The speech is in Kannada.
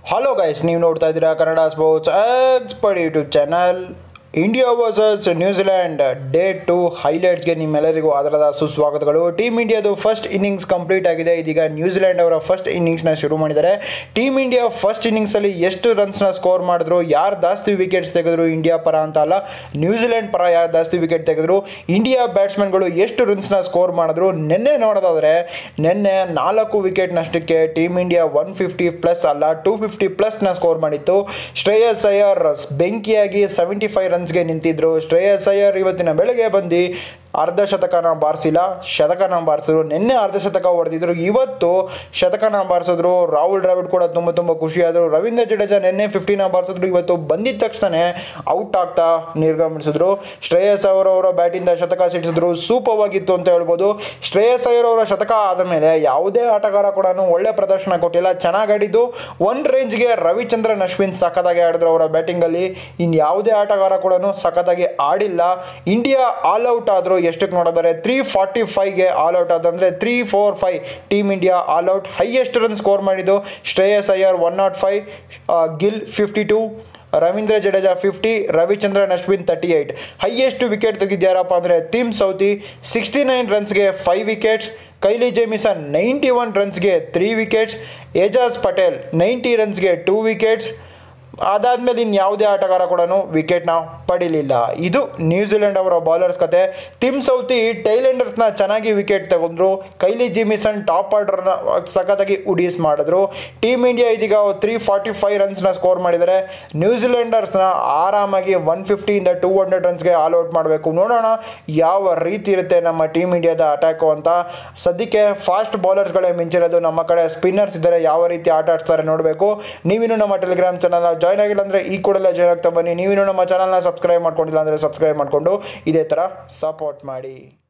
ಹಲೋ ಗೈಸ್ ನೀವು ನೋಡ್ತಾ ಇದ್ದೀರಾ Kannada sports expert YouTube channel India versus New Zealand day two ಹೈಲೈಟ್ಸ್ಗೆ ನಿಮ್ಮೆಲ್ಲರಿಗೂ ಅದರದ ಸುಸ್ವಾಗತಗಳು ಟೀಮ್ ಇಂಡಿಯಾದು ಫಸ್ಟ್ ಇನ್ನಿಂಗ್ಸ್ ಕಂಪ್ಲೀಟ್ ಆಗಿದೆ ಇದೀಗ ನ್ಯೂಜಿಲ್ಯಾಂಡ್ ಅವರ ಫಸ್ಟ್ ಇನ್ನಿಂಗ್ಸ್ನ ಶುರು ಮಾಡಿದ್ದಾರೆ ಟೀಮ್ ಇಂಡಿಯಾ ಫಸ್ಟ್ ಇನ್ನಿಂಗ್ಸಲ್ಲಿ ಎಷ್ಟು ರನ್ಸ್ನ ಸ್ಕೋರ್ ಮಾಡಿದ್ರು ಯಾರು ಜಾಸ್ತಿ ವಿಕೆಟ್ಸ್ ತೆಗೆದ್ರು ಇಂಡಿಯಾ ಪರ ಅಂತ ಅಲ್ಲ ನ್ಯೂಜಿಲ್ಯಾಂಡ್ ಪರ ಯಾರು ಜಾಸ್ತಿ ವಿಕೆಟ್ ತೆಗೆದ್ರು ಇಂಡಿಯಾ ಬ್ಯಾಟ್ಸ್ಮನ್ಗಳು ಎಷ್ಟು ರನ್ಸ್ನ ಸ್ಕೋರ್ ಮಾಡಿದ್ರು ನಿನ್ನೆ ನೋಡೋದಾದರೆ ನಿನ್ನೆ ನಾಲ್ಕು ವಿಕೆಟ್ನಷ್ಟಕ್ಕೆ team India one fifty plus ಅಲ್ಲ ಟೂ ಫಿಫ್ಟಿ ಪ್ಲಸ್ನ ಸ್ಕೋರ್ ಮಾಡಿತ್ತು ಶ್ರೇಯಸ್ ಅಯ್ಯರ್ ಬೆಂಕಿಯಾಗಿ ಸೆವೆಂಟಿ ಫೈವ್ ರನ್ಸ್ಗೆ ನಿಂತಿದ್ರು ಶ್ರೇಯಸ್ ಅಯ್ಯರ್ ಇವತ್ತಿನ ಬೆಳಗ್ಗೆ ಬಂದು ಅರ್ಧ ಶತಕನ ಬಾರಿಸಿಲ್ಲ ಶತಕನ ಬಾರಿಸಿದ್ರು ನಿನ್ನೆ ಅರ್ಧ ಶತಕ ಹೊಡೆದಿದ್ರು ಇವತ್ತು ಶತಕನ ಬಾರಿಸಿದ್ರು ರಾಹುಲ್ ದ್ರಾವಿಡ್ ಕೂಡ ತುಂಬ ತುಂಬ ಖುಷಿಯಾದರು ರವೀಂದ್ರ ಜಡೇಜಾ ನಿನ್ನೆ ಫಿಫ್ಟಿನ ಬಾರಿಸಿದ್ರು ಇವತ್ತು ಬಂದಿದ್ದ ತಕ್ಷಣ ಔಟ್ ಆಗ್ತಾ ನಿರ್ಗಮಿಸಿದ್ರು ಶ್ರೇಯಸ್ ಅವರ್ ಅವರ ಬ್ಯಾಟಿಂದ ಶತಕ ಸಿಡಿಸಿದ್ರು ಸೂಪವಾಗಿತ್ತು ಅಂತ ಹೇಳ್ಬೋದು ಶ್ರೇಯಸ್ ಅಯ್ಯರ್ ಅವರ ಶತಕ ಆದ ಮೇಲೆ ಯಾವುದೇ ಆಟಗಾರ ಕೂಡ ಒಳ್ಳೆ ಪ್ರದರ್ಶನ ಕೊಟ್ಟಿಲ್ಲ ಚೆನ್ನಾಗಿ ಆಡಿದ್ದು ಒನ್ ರೇಂಜ್ಗೆ ರವಿಚಂದ್ರನ್ ಅಶ್ವಿನ್ ಸಖತ್ತಾಗಿ ಆಡಿದ್ರು ಅವರ ಬ್ಯಾಟಿಂಗಲ್ಲಿ ಇನ್ನು ಯಾವುದೇ ಆಟಗಾರ ಕೂಡ ಸಖತ್ತಾಗಿ ಆಡಿಲ್ಲ ಇಂಡಿಯಾ ಆಲ್ ಔಟ್ ಆದರು ಎಷ್ಟಕ್ಕೆ ನೋಡಿದರೆ ತ್ರೀ ಫಾರ್ಟಿ ಫೈವ್ಗೆ ಆಲ್ ಔಟ್ ಆದಂದರೆ three four five team India all out highest run score ಮಾಡಿದ್ದು Shreyas Iyer one not five Gill fifty two Ravindra Jadeja fifty Ravichandran Ashwin thirty eight highest wicket ತೆಗೆದ್ಯಾರಪ್ಪ ಅಂದರೆ ತಿಮ್ ಸೌತಿ ಸಿಕ್ಸ್ಟಿ ನೈನ್ ರನ್ಸ್ಗೆ five wickets Kyle Jamieson ninety one ರನ್ಸ್ಗೆ three wickets Ajaz Patel ninety ರನ್ಸ್ಗೆ ಟೂ ವಿಕೆಟ್ಸ್ ಅದಾದಮೇಲೆ ಇನ್ನು ಯಾವುದೇ ಆಟಗಾರ ಕೂಡ ವಿಕೆಟ್ನ ಪಡೀಲಿಲ್ಲ ಇದು ನ್ಯೂಜಿಲೆಂಡ್ ಅವರ ಬೌಲರ್ಸ್ ಕತೆ ತಿಮ್ ಸೌತಿ ಟೈಲೆಂಡರ್ಸ್ನ ಚೆನ್ನಾಗಿ ವಿಕೆಟ್ ತಗೊಂಡ್ರು ಕೈಲಿ ಜಿಮಿಸನ್ ಟಾಪ್ ಆರ್ಡರ್ನ ಸಖತ್ತಾಗಿ ಉಡೀಸ್ ಮಾಡಿದ್ರು ಟೀಮ್ ಇಂಡಿಯಾ ಇದೀಗ ತ್ರೀ ಫಾರ್ಟಿ ಫೈವ್ ರನ್ಸ್ನ ಸ್ಕೋರ್ ಮಾಡಿದ್ದಾರೆ ನ್ಯೂಜಿಲೆಂಡರ್ಸ್ನ ಆರಾಮಾಗಿ ಒನ್ ಫಿಫ್ಟಿಯಿಂದ ಟೂ ಹಂಡ್ರೆಡ್ ರನ್ಸ್ಗೆ ಆಲ್ ಔಟ್ ಮಾಡಬೇಕು ನೋಡೋಣ ಯಾವ ರೀತಿ ಇರುತ್ತೆ ನಮ್ಮ ಟೀಮ್ ಇಂಡಿಯಾದ ಅಟ್ಯಾಕು ಅಂತ ಸದ್ಯಕ್ಕೆ ಫಾಸ್ಟ್ ಬೌಲರ್ಸ್ಗಳೇ ಮಿಂಚಿರೋದು ನಮ್ಮ ಕಡೆ ಸ್ಪಿನ್ನರ್ಸ್ ಇದ್ದಾರೆ ಯಾವ ರೀತಿ ಆಟ ಆಡ್ತಾರೆ ನೋಡಬೇಕು ನೀವಿನ್ನೂ ನಮ್ಮ ಟೆಲಿಗ್ರಾಮ್ ಚಾನಲ್ನ ಜಾಯ್ನ್ ಆಗಿಲ್ಲ ಅಂದರೆ ಈ ಕೂಡಲೇ ಜಾಯ್ನ್ ಆಗ್ತಾ ಬನ್ನಿ ನೀವಿನ್ನೂ ನಮ್ಮ ಚಾನಲ್ನ ಸಬ್ಸ್ಕ್ರೈಬ್ ಮಾಡ್ಕೊಂಡಿಲ್ಲ ಅಂದರೆ ಸಬ್ಸ್ಕ್ರೈಬ್ ಮಾಡಿಕೊಂಡು ಇದೇ ಥರ ಸಪೋರ್ಟ್ ಮಾಡಿ